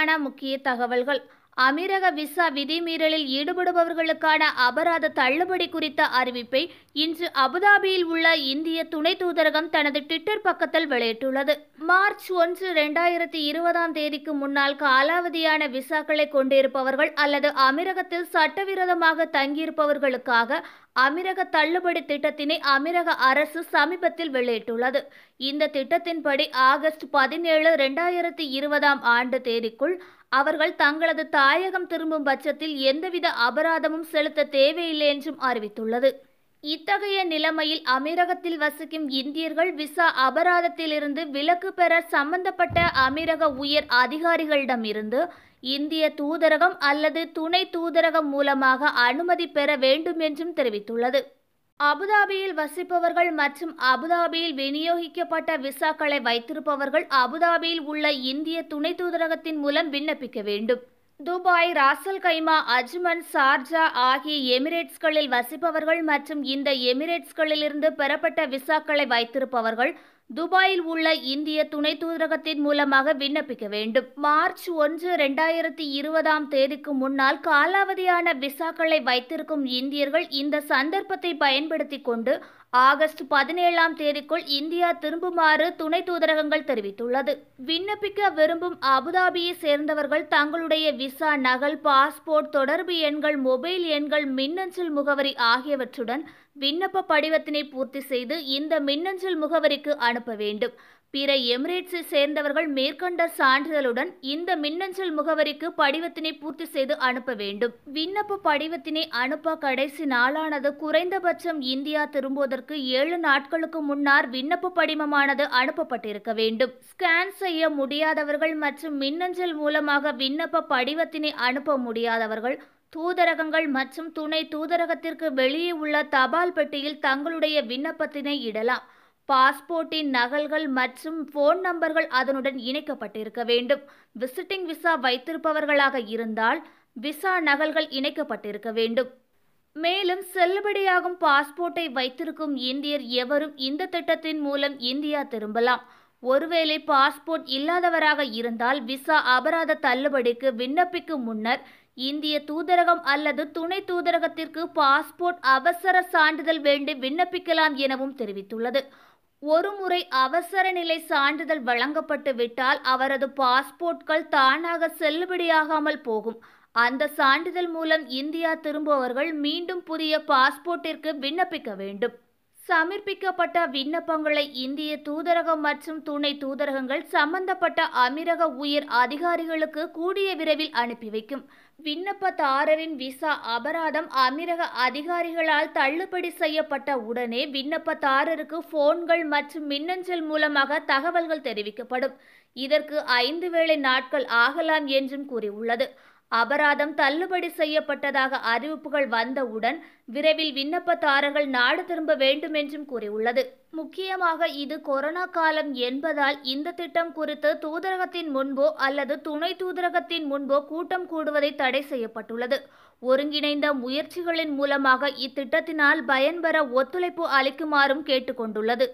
உங்களுக்கான முக்கிய தகவல்கள் அமீரக விசா விதிமீறலில் ஈடுபடுபவர்களுக்கான அபராத தள்ளுபடி குறித்த அறிவிப்பை இன்று அபுதாபியில் உள்ள இந்திய துணை தூதரகம் தனது ட்விட்டர் பக்கத்தில் வெளியிட்டுள்ளது மார்ச் ஒன்று இரண்டாயிரத்தி இருபதாம் தேதிக்கு முன்னால் காலாவதியான விசாக்களை கொண்டிருப்பவர்கள் அல்லது அமீரகத்தில் சட்டவிரோதமாக தங்கியிருப்பவர்களுக்காக அமீரக தள்ளுபடி திட்டத்தினை அமீரக அரசு சமீபத்தில் வெளியிட்டுள்ளது இந்த திட்டத்தின்படி ஆகஸ்ட் பதினேழு இரண்டாயிரத்தி இருபதாம் ஆண்டு தேதிக்குள் அவர்கள் தங்களது தாயகம் திரும்பும் பட்சத்தில் எந்தவித அபராதமும் செலுத்த தேவையில்லை என்றும் அறிவித்துள்ளது இத்தகைய நிலைமையில் அமீரகத்தில் வசிக்கும் இந்தியர்கள் விசா அபராதத்திலிருந்து விலக்கு பெற சம்பந்தப்பட்ட அமீரக உயர் அதிகாரிகளிடமிருந்து இந்திய தூதரகம் அல்லது துணை தூதரகம் மூலமாக அனுமதி பெற வேண்டும் என்றும் தெரிவித்துள்ளது அபுதாபியில் வசிப்பவர்கள் மற்றும் அபுதாபியில் விநியோகிக்கப்பட்ட விசாக்களை வைத்திருப்பவர்கள் அபுதாபியில் உள்ள இந்திய துணை தூதரகத்தின் மூலம் விண்ணப்பிக்க வேண்டும் துபாய் ராசல் கைமா அஜ்மன் சார்ஜா ஆகிய எமிரேட்ஸ்களில் வசிப்பவர்கள் மற்றும் இந்த எமிரேட்ஸ்களிலிருந்து பெறப்பட்ட விசாக்களை வைத்திருப்பவர்கள் துபாயில் உள்ள இந்திய துணை தூதரகத்தின் மூலமாக விண்ணப்பிக்க வேண்டும் மார்ச் ஒன்று இரண்டாயிரத்தி இருபதாம் தேதிக்கு முன்னால் காலாவதியான விசாக்களை வைத்திருக்கும் இந்தியர்கள் இந்த சந்தர்ப்பத்தை பயன்படுத்தி கொண்டு ஆகஸ்ட் பதினேழாம் தேதிக்குள் இந்தியா திரும்புமாறு துணை தூதரகங்கள் தெரிவித்துள்ளது விண்ணப்பிக்க விரும்பும் அபுதாபியை சேர்ந்தவர்கள் தங்களுடைய விசா நகல் பாஸ்போர்ட் தொடர்பு எண்கள் மொபைல் எண்கள் மின்னஞ்சல் முகவரி ஆகியவற்றுடன் விண்ணப்ப படிவத்தினை பூர்த்தி செய்து இந்த மின்னஞ்சல் முகவரிக்கு அனுப்ப வேண்டும் பிற எமிரேட்ஸை சேர்ந்தவர்கள் மேற்கண்ட சான்றிதழுடன் இந்த மின்னஞ்சல் முகவரிக்கு படிவத்தினை பூர்த்தி செய்து அனுப்ப வேண்டும் விண்ணப்ப படிவத்தினை அனுப்ப கடைசி நாளானது குறைந்தபட்சம் இந்தியா திரும்புவதற்கு ஏழு நாட்களுக்கு முன்னர் விண்ணப்ப படிவமானது அனுப்பப்பட்டிருக்க வேண்டும் ஸ்கேன் செய்ய முடியாதவர்கள் மற்றும் மின்னஞ்சல் மூலமாக விண்ணப்ப படிவத்தினை அனுப்ப முடியாதவர்கள் தூதரகங்கள் மற்றும் துணை தூதரகத்திற்கு வெளியே உள்ள தபால் பெட்டியில் தங்களுடைய விண்ணப்பத்தினை இடலாம் பாஸ்போர்ட்டின் நகல்கள் மற்றும் ஃபோன் நம்பர்கள் அதனுடன் இணைக்கப்பட்டிருக்க வேண்டும் விசிட்டிங் விசா வைத்திருப்பவர்களாக இருந்தால் விசா நகல்கள் இணைக்கப்பட்டிருக்க வேண்டும் மேலும் செல்லுபடியாகும் பாஸ்போர்ட்டை வைத்திருக்கும் இந்தியர் எவரும் இந்த திட்டத்தின் மூலம் இந்தியா திரும்பலாம் ஒருவேளை பாஸ்போர்ட் இல்லாதவராக இருந்தால் விசா அபராத தள்ளுபடிக்கு விண்ணப்பிக்கும் முன்னர் இந்திய தூதரகம் அல்லது துணை தூதரகத்திற்கு பாஸ்போர்ட் அவசர சான்றிதழ் வேண்டி விண்ணப்பிக்கலாம் எனவும் தெரிவித்துள்ளது ஒருமுறை அவசர நிலை சான்றிதழ் வழங்கப்பட்டு விட்டால் அவரது பாஸ்போர்ட்கள் தானாக செல்லுபடியாகாமல் போகும் அந்த சான்றிதழ் மூலம் இந்தியா திரும்புபவர்கள் மீண்டும் புதிய பாஸ்போர்ட்டிற்கு விண்ணப்பிக்க வேண்டும் சமர்ப்பிக்கப்பட்ட விண்ணப்பங்களை இந்திய தூதரகம் மற்றும் துணை தூதரகங்கள் சம்பந்தப்பட்ட அமீரக உயர் அதிகாரிகளுக்கு கூடிய விரைவில் அனுப்பி வைக்கும் விண்ணப்பதாரரின் விசா அபராதம் அமீரக அதிகாரிகளால் தள்ளுபடி செய்யப்பட்ட உடனே விண்ணப்பதாரருக்கு போன்கள் மற்றும் மின்னஞ்சல் மூலமாக தகவல்கள் தெரிவிக்கப்படும் இதற்கு ஐந்து வேளை நாட்கள் ஆகலாம் என்றும் கூறியுள்ளது அபராதம் தள்ளுபடி செய்யப்பட்டதாக அறிவிப்புகள் வந்தவுடன் விரைவில் விண்ணப்பதாரர்கள் நாடு திரும்ப வேண்டும் என்றும் கூறியுள்ளது முக்கியமாக இது கொரோனா காலம் என்பதால் இந்த திட்டம் குறித்து தூதரகத்தின் முன்போ அல்லது துணை தூதரகத்தின் முன்போ கூட்டம் கூடுவதை தடை செய்யப்பட்டுள்ளது ஒருங்கிணைந்த முயற்சிகளின் மூலமாக இத்திட்டத்தினால் பயன்பெற ஒத்துழைப்பு அளிக்குமாறும் கேட்டுக்கொண்டுள்ளது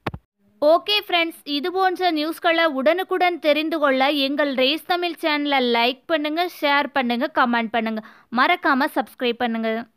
ஓகே ஃப்ரெண்ட்ஸ் இது போன்ற நியூஸ்களை உடனுக்குடன் தெரிந்து கொள்ள எங்கள் ரேஸ் தமிழ் சேனலை லைக் பண்ணுங்கள் ஷேர் பண்ணுங்கள் கமெண்ட் பண்ணுங்கள் மறக்காமல் சப்ஸ்கிரைப் பண்ணுங்கள்